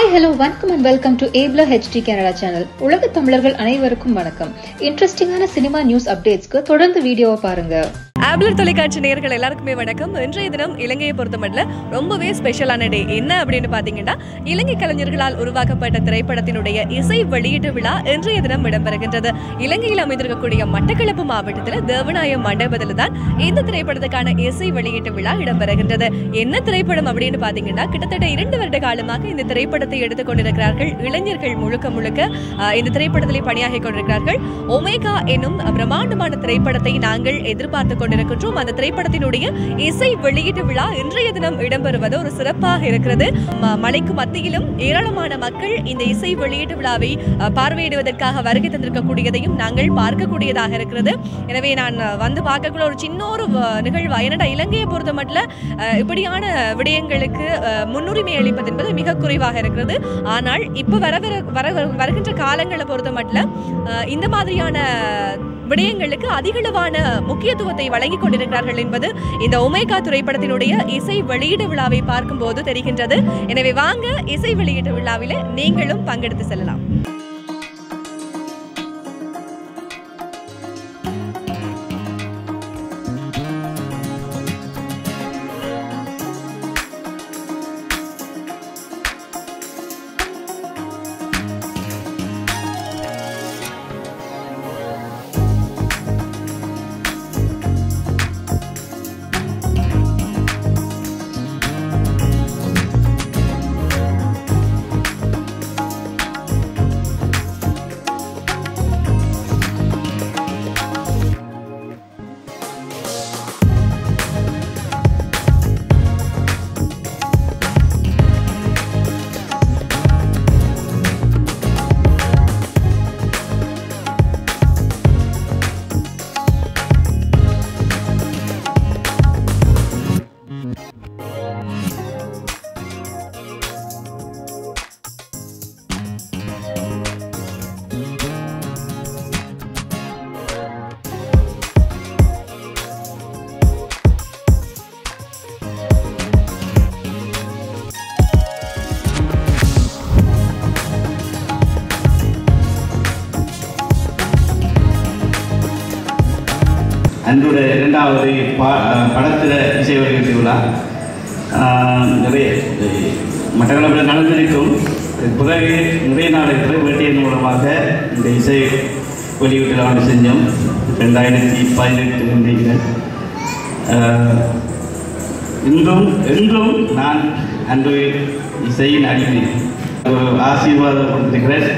hi hello வணக்கம் and welcome to ஏப்ல HD Canada channel உலக தமிழர்கள் அனைவருக்கும் வணக்கம் இன்ட்ரெஸ்டிங்கான சினிமா நியூஸ் அப்டேட்ஸ்க்கு தொடர்ந்து வீடியோவை பாருங்க ஆப்லர் தொலைக்காட்சி நேயர்கள் எல்லாருக்குமே வணக்கம் இன்றைய தினம் இலங்கையை பொறுத்தமட்டில் ரொம்பவே ஸ்பெஷலான டே என்ன அப்படின்னு பார்த்தீங்கன்னா இலங்கை கலைஞர்களால் உருவாக்கப்பட்ட திரைப்படத்தினுடைய இசை வெளியீட்டு விழா இன்றைய தினம் இடம்பெறுகின்றது இலங்கையில் அமைந்திருக்கக்கூடிய மட்டக்களப்பு மாவட்டத்தில் தேவநாய மண்டபத்தில் தான் இந்த திரைப்படத்துக்கான இசை வெளியீட்டு விழா இடம்பெறுகின்றது என்ன திரைப்படம் அப்படின்னு பார்த்தீங்கன்னா கிட்டத்தட்ட இரண்டு வருட காலமாக இந்த திரைப்படத்தை எடுத்துக் கொண்டிருக்கிறார்கள் இளைஞர்கள் முழுக்க முழுக்க ஆஹ், இந்த திரைப்படத்திலே பணியாகி கொண்டிருக்கிறார்கள் ஒமேகா என்னும் பிரம்மாண்டமான திரைப்படத்தை நாங்கள் எதிர்பார்த்து கொண்டிருக்கின்றோம் அந்த திரைப்படத்தினுடைய இசை வெளியீட்டு விழா இன்றைய தினம் இடம்பெறுவது ஒரு சிறப்பாக இருக்கிறது ம- மலைக்கு மத்தியிலும் ஏராளமான மக்கள் இந்த இசை வெளியீட்டு விழாவை அஹ், பார்வையிடுவதற்காக வருகை தந்திருக்கக்கூடியதையும் நாங்கள் பார்க்கக்கூடியதாக இருக்கிறது எனவே நான் அஹ், வந்து பார்க்கக்குள்ள ஒரு சின்ன ஒரு வ- நிகழ்வு என்னடா இலங்கையை பொறுத்த மட்டும் இப்படியான விடயங்களுக்கு அஹ், முன்னுரிமை அளிப்பது என்பது மிக குறைவாக இருக்கிறது ஆனால் இப்போ வர வர வர வர- வருகின்ற காலங்களை பொறுத்த மட்டும் இந்த மாதிரியான விடயங்களுக்கு அதிகளவான முக்கியத்துவத்தை வழங்கிக் கொண்டிருக்கிறார்கள் என்பது இந்த ஒமேகா திரைப்படத்தினுடைய இசை வெளியீட்டு விழாவை பார்க்கும்போது தெரிகின்றது எனவே வாங்க இசை வெளியீட்டு விழாவில் நீங்களும் பங்கெடுத்து செல்லலாம் அன்றோட இரண்டாவது பா படத்தில் இசை வெளியீட்டு விழா ஆஹ் நிறைய மட்டக்களப்பில் நடந்திருக்கும் பிறகு நிறைய நாடுகளில் வேட்டையின் மூலமாக இந்த இசை வெளியீட்டு விழா ஒன்று செஞ்சோம் ரெண்டாயிரத்தி பதினெட்டு நினைக்கிறேன் ஆஹ் இன்றும் என்றும் நான் அன்று இசையின் அடிமை ஒரு ஆசீர்வாதம் கொடுத்திருக்கிறேன்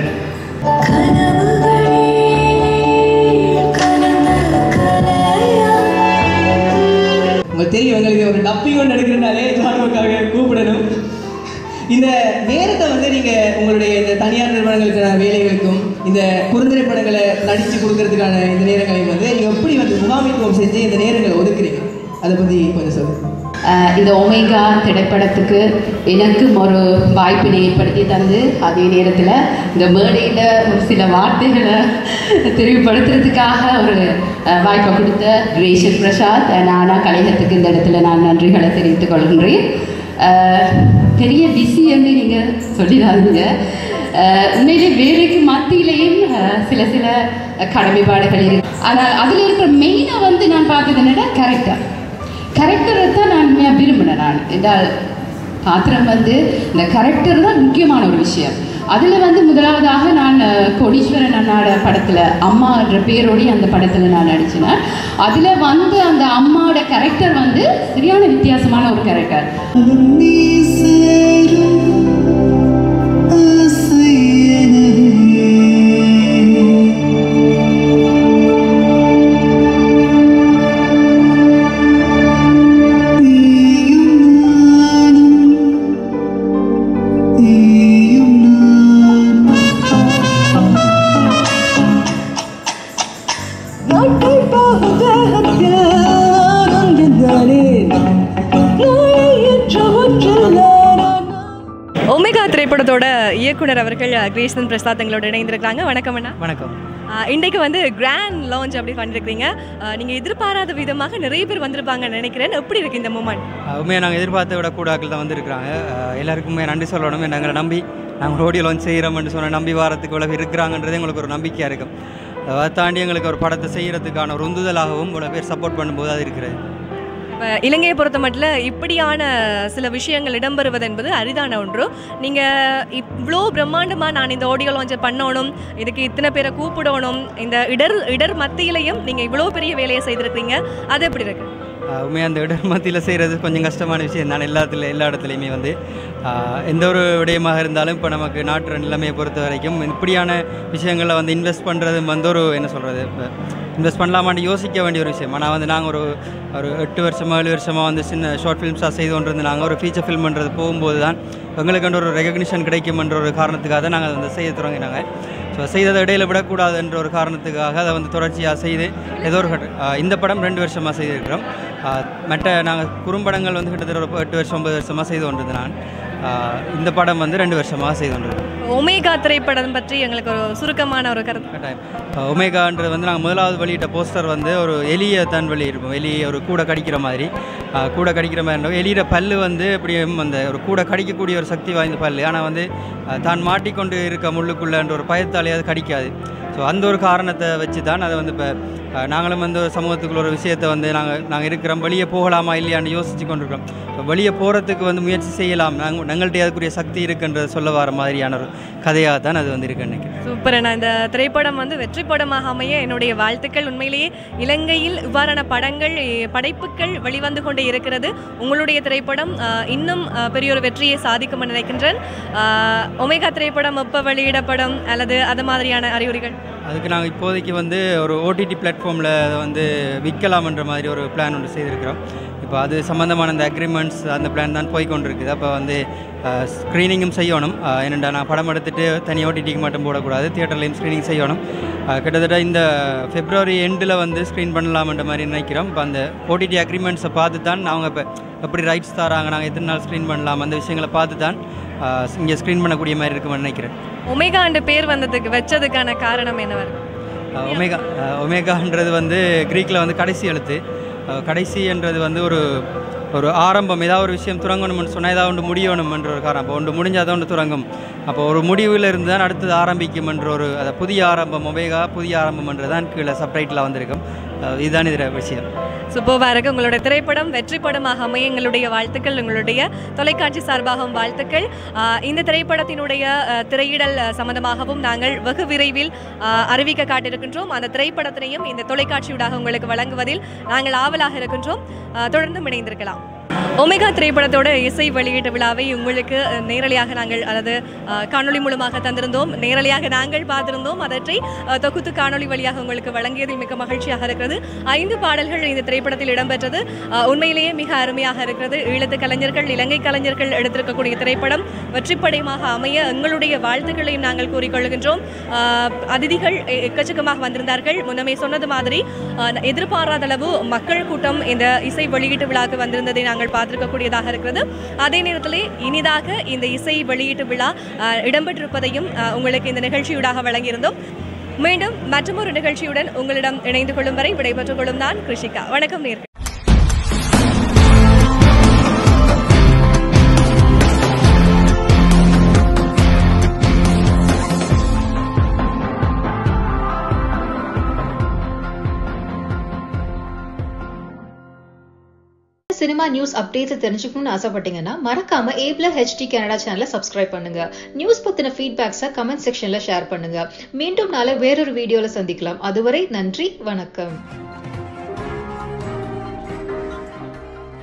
உங்களுக்கு தெரியும் எங்களுக்கு ஒரு டப்பிங் ஒன்று எடுக்கிறனாலே ஜானுக்காக கூப்பிடணும் இந்த நேரத்தை வந்து நீங்கள் உங்களுடைய இந்த தனியார் நிறுவனங்களுக்கான வேலைகளுக்கும் இந்த குறுந்திரை படங்களை நடித்து கொடுக்கறதுக்கான இந்த நேரங்களையும் வந்து நீங்கள் எப்படி வந்து முகாமைத்துவம் செஞ்சு இந்த நேரங்களை ஒதுக்குறீங்க அதை பற்றி கொஞ்சம் சொல்லுங்கள் ஆஹ் இந்த ஒமேகா திரைப்படத்துக்கு எனக்கும் ஒரு வாய்ப்பினை ஏற்படுத்தி தந்து அதே நேரத்தில் இந்த மேடையில் ஒரு சில வார்த்தைகளை தெரிவுபடுத்துறதுக்காக ஒரு ஆஹ் வாய்ப்பை கொடுத்த ரேஷன் பிரசாத் நானா கலைஞத்துக்கு இந்த இடத்துல நான் நன்றிகளை தெரிவித்துக் கொள்கின்றேன் ஆஹ் பெரிய பிஸி என்று நீங்கள் சொல்லிடாதீங்க ஆஹ் உண்மையிலே வேலைக்கு மத்தியிலேயும் ஆஹ் சில சில கடமைப்பாடுகள் இருக்கு ஆனால் அதில் இருக்கிற மெயினாக வந்து நான் பார்த்தது என்னடா கரெக்டாக கரெக்டரை தான் நான் உண்மையாக விரும்பினேன் நான் என்றால் பாத்திரம் வந்து இந்த கரெக்டர் தான் முக்கியமான ஒரு விஷயம் அதில் வந்து முதலாவதாக நான் அஹ், கோடீஸ்வரன் அண்ணாட படத்தில் அம்மா என்ற பேரோடி அந்த படத்தில் நான் நடிச்சினேன் அதில் வந்து அந்த அம்மாவோட கேரக்டர் வந்து சரியான வித்தியாசமான ஒரு கேரக்டர் ஒமேகா திரைப்படத்தோட இயக்குனர் அவர்கள் கிரேஷன் பிரசாத் எங்களோட இணைந்திருக்கிறாங்க வணக்கம் அண்ணா வணக்கம் ஆஹ் இன்றைக்கு வந்து கிராண்ட் லான்ச் அப்படி பண்ணிருக்கீங்க ஆஹ் நீங்க எதிர்பாராத விதமாக நிறைய பேர் வந்திருப்பாங்கன்னு நினைக்கிறேன் எப்படி இருக்கு இந்த மூமெண்ட் உண்மையாக நாங்கள் எதிர்பார்த்த விட கூடாக்கள் தான் வந்திருக்கிறாங்க அஹ் எல்லாருக்குமே நன்றி சொல்லணும் எங்களை நம்பி நாங்கள் ஆடியோ லான்ச் செய்கிறோம்னு சொன்ன நம்பி வாரத்துக்கு இவ்வளோ இருக்கிறாங்கன்றது எங்களுக்கு ஒரு நம்பிக்கையாக இருக்கும் அதை தாண்டி எங்களுக்கு ஒரு படத்தை செய்கிறதுக்கான ஒரு உந்துதலாகவும் இவ்வளோ பேர் சப்போர்ட் பண்ணும்போது அது இருக்கிறது இப்போ இலங்கையை பொறுத்த மட்டும் இப்படியான சில விஷயங்கள் இடம்பெறுவது என்பது அரிதான ஒன்று நீங்கள் இவ்வளோ பிரம்மாண்டமாக நான் இந்த ஆடியோ லான்ச்சை பண்ணணும் இதுக்கு இத்தனை பேரை கூப்பிடணும் இந்த இடர் இடர் மத்தியிலையும் நீங்கள் இவ்வளோ பெரிய வேலையை செய்திருக்கீங்க அது எப்படி இருக்கு ஆஹ் உண்மையாக அந்த இடர் மத்தியில் செய்கிறது கொஞ்சம் கஷ்டமான விஷயம் தான் எல்லாத்துல எல்லா இடத்துலையுமே வந்து ஆஹ் எந்த ஒரு விடயமாக இருந்தாலும் இப்போ நமக்கு நாட்டு நிலைமையை பொறுத்த வரைக்கும் இப்படியான விஷயங்களில் வந்து இன்வெஸ்ட் பண்ணுறது வந்து ஒரு என்ன சொல்கிறது இப்போ இன்வெஸ்ட் பண்ணலாமான்னு யோசிக்க வேண்டிய ஒரு விஷயம் ஆனால் வந்து நாங்கள் ஒரு ஒரு எட்டு வருஷமாக ஏழு வருஷமாக வந்து சின்ன ஷார்ட் ஃபிலிம்ஸாக செய்து கொண்டு இருந்து நாங்கள் ஒரு ஃபீச்சர் ஃபில்ம்ன்றது போகும்போது தான் எங்களுக்கு ஒரு ரெகக்னிஷன் கிடைக்கும்ன்ற ஒரு காரணத்துக்காக தான் நாங்கள் அதை செய்ய தொடங்கினாங்க ஸோ செய்ததை இடையில விடக்கூடாதுன்ற ஒரு காரணத்துக்காக அதை வந்து தொடர்ச்சியாக செய்து ஏதோ ஒரு கட்ட- ஆஹ் இந்த படம் ரெண்டு வருஷமாக செய்திருக்கிறோம் ஆஹ் மற்ற நாங்கள் குறும்படங்கள் வந்து கிட்டத்தட்ட ஒரு எட்டு வருஷம் ஒன்பது வருஷமாக செய்து கொண்டிருந்தேன் நான் ஆஹ் இந்த படம் வந்து ரெண்டு வருஷமாக செய்து கொண்டிருக்கோம் ஒமேகா திரைப்படம் பற்றி எங்களுக்கு ஒரு சுருக்கமான ஒரு கருத்து கட்டாயம் ஆஹ் ஒமேகான்றது வந்து நாங்கள் முதலாவது வெளியிட்ட போஸ்டர் வந்து ஒரு எலியை தான் வெளியிடுவோம் எலி ஒரு கூட கடிக்கிற மாதிரி ஆஹ் கூட கடிக்கிற மாதிரி இருந்தோம் எலியோட பல்லு வந்து எப்படியும் அந்த ஒரு கூட கடிக்கக்கூடிய ஒரு சக்தி வாய்ந்த பல்லு ஆனால் வந்து ஆஹ் தான் மாட்டிக்கொண்டு இருக்க முள்ளுக்குள்ளன்ற ஒரு பயத்தாலே அது கடிக்காது ஸோ அந்த ஒரு காரணத்தை வச்சு தான் அதை வந்து இப்போ நாங்களும் வந்து ஒரு சமூகத்துக்குள்ள ஒரு விஷயத்தை வந்து நாங்கள் நாங்கள் இருக்கிறோம் வெளியே போகலாமா இல்லையான்னு யோசிச்சு கொண்டிருக்கிறோம் இப்போ வெளியே போகிறதுக்கு வந்து முயற்சி செய்யலாம் நாங்கள் எங்கள்கிட்ட அதுக்குரிய சக்தி இருக்குன்றதை சொல்ல வர மாதிரியான ஒரு கதையாக தான் அது வந்து இருக்கு நினைக்கிறேன் சூப்பர் நான் இந்த திரைப்படம் வந்து வெற்றி படமாக அமைய என்னுடைய வாழ்த்துக்கள் உண்மையிலேயே இலங்கையில் இவ்வாறான படங்கள் எ, படைப்புகள் வெளிவந்து கொண்டே இருக்கிறது உங்களுடைய திரைப்படம் அஹ், இன்னும் அஹ், பெரிய ஒரு வெற்றியை சாதிக்கும் என நினைக்கின்றேன் அஹ், ஒமேகா திரைப்படம் எப்போ வெளியிடப்படும் அல்லது அது மாதிரியான அறிகுறிகள் அதுக்கு நாங்கள் இப்போதைக்கு வந்து ஒரு ஓடிடி பிளாட்ஃபார்மில் அதை வந்து விற்கலாம்ன்ற மாதிரி ஒரு பிளான் ஒன்று செய்திருக்கிறோம் இப்போ அது சம்மந்தமான அந்த அக்ரிமெண்ட்ஸ் அந்த பிளான் தான் போய் கொண்டிருக்குது அப்போ வந்து ஸ்க்ரீனிங்கும் செய்யணும் அஹ், ஏனெண்டா நான் படம் எடுத்துட்டு தனி ஓடிடிக்கு மட்டும் போடக்கூடாது தியேட்டர்லேயும் ஸ்க்ரீனிங் செய்யணும் அஹ், கிட்டத்தட்ட இந்த பிப்ரவரி எண்டில் வந்து ஸ்க்ரீன் பண்ணலாம்ன்ற மாதிரி நினைக்கிறோம் இப்போ அந்த ஓடிடி அக்ரிமெண்ட்ஸை பார்த்து தான் அவங்க இப்போ எப்படி ரைட்ஸ் தராங்க நாங்கள் எத்தனை நாள் ஸ்க்ரீன் பண்ணலாம் அந்த விஷயங்களை பார்த்து தான் இங்கே ஸ்க்ரீன் பண்ணக்கூடிய மாதிரி இருக்குமென்னு நினைக்கிறேன் ஒமேகா என்ற பேர் வந்ததுக்கு வச்சதுக்கான காரணம் என்னவா இருக்கு அஹ் ஒமேகா அஹ் ஒமேகான்றது வந்து க்ரீக்கில் வந்து கடைசி எழுத்து அஹ் கடைசின்றது வந்து ஒரு ஒரு ஆரம்பம் ஏதாவது ஒரு விஷயம் துறங்கணும்னு சொன்னால் ஏதாவது ஒன்று முடியணும்ன்ற ஒரு காரணம் அப்போ ஒன்று முடிஞ்சால் தான் ஒன்று துறங்கும் அப்போ ஒரு முடிவில் இருந்து தான் அடுத்தது ஆரம்பிக்கும்ன்ற ஒரு அதை புதிய ஆரம்பம் ஒமேகா புதிய ஆரம்பம்ன்றது தான் கீழே சப்டைட்டில் வந்திருக்கும் அஹ் இதுதான் இதில் விஷயம் சூப்பராக இருக்கு உங்களுடைய திரைப்படம் வெற்றி படமாக அமைய எங்களுடைய வாழ்த்துக்கள் உங்களுடைய தொலைக்காட்சி சார்பாகவும் வாழ்த்துக்கள் ஆஹ் இந்த திரைப்படத்தினுடைய ஆஹ், திரையிடல் ஆஹ், சம்பந்தமாகவும் நாங்கள் வெகு விரைவில் ஆஹ், அறிவிக்க காட்டியிருக்கின்றோம் அந்த திரைப்படத்தினையும் இந்த தொலைக்காட்சியூடாக உங்களுக்கு வழங்குவதில் நாங்கள் ஆவலாக இருக்கின்றோம் ஆஹ், தொடர்ந்தும் இணைந்திருக்கலாம் ஒமேகா திரைப்படத்தோட இசை வெளியீட்டு விழாவை உங்களுக்கு அஹ், நேரலையாக நாங்கள் அல்லது அஹ், காணொளி மூலமாக தந்திருந்தோம் நேரலையாக நாங்கள் பார்த்திருந்தோம் அதற்றை அஹ், தொகுத்து காணொளி வழியாக உங்களுக்கு வழங்கியதில் மிக மகிழ்ச்சியாக இருக்கிறது ஐந்து பாடல்கள் இந்த திரைப்படத்தில் இடம்பெற்றது அஹ், உண்மையிலேயே மிக அருமையாக இருக்கிறது ஈழத்து கலைஞர்கள் இலங்கை கலைஞர்கள் எடுத்திருக்கக்கூடிய திரைப்படம் வெற்றிப்படமாக அமைய எங்களுடைய வாழ்த்துக்களையும் நாங்கள் கூறிக்கொள்கின்றோம் அஹ், அதிதிகள் எ- எக்கச்சக்கமாக வந்திருந்தார்கள் முன்னமே சொன்னது மாதிரி அஹ், எதிர்பாராத அளவு மக்கள் கூட்டம் இந்த இசை வெளியீட்டு விழாக்கு வந்திருந்ததை நாங்கள் பார்த்திருக்கக்கூடியதாக இருக்கிறது அதே நேரத்தில் இனிதாக இந்த இசை வெளியீட்டு விழா அஹ், இடம்பெற்றிருப்பதையும் அஹ், உங்களுக்கு இந்த நிகழ்ச்சியூடாக வழங்கியிருந்தோம் மீண்டும் மற்றொரு நிகழ்ச்சியுடன் உங்களிடம் இணைந்து கொள்ளும் வரை விடைபெற்றுக் கொள்ளும் நான் கிருஷிகா வணக்கம் நேர்கள் சினிமா நியூஸ் அப்டேட்ஸ் தெரிஞ்சுக்கணும்னு ஆசைப்பட்டீங்கன்னா மறக்காம ஏப்ல ஹெச்டி கனடா சேனலை சப்ஸ்கிரைப் பண்ணுங்க நியூஸ் பத்தின ஃபீட்பேக்ஸை கமெண்ட் செக்ஷன்ல ஷேர் பண்ணுங்க மீண்டும் நாளை வேறொரு வீடியோல சந்திக்கலாம் அதுவரை நன்றி வணக்கம்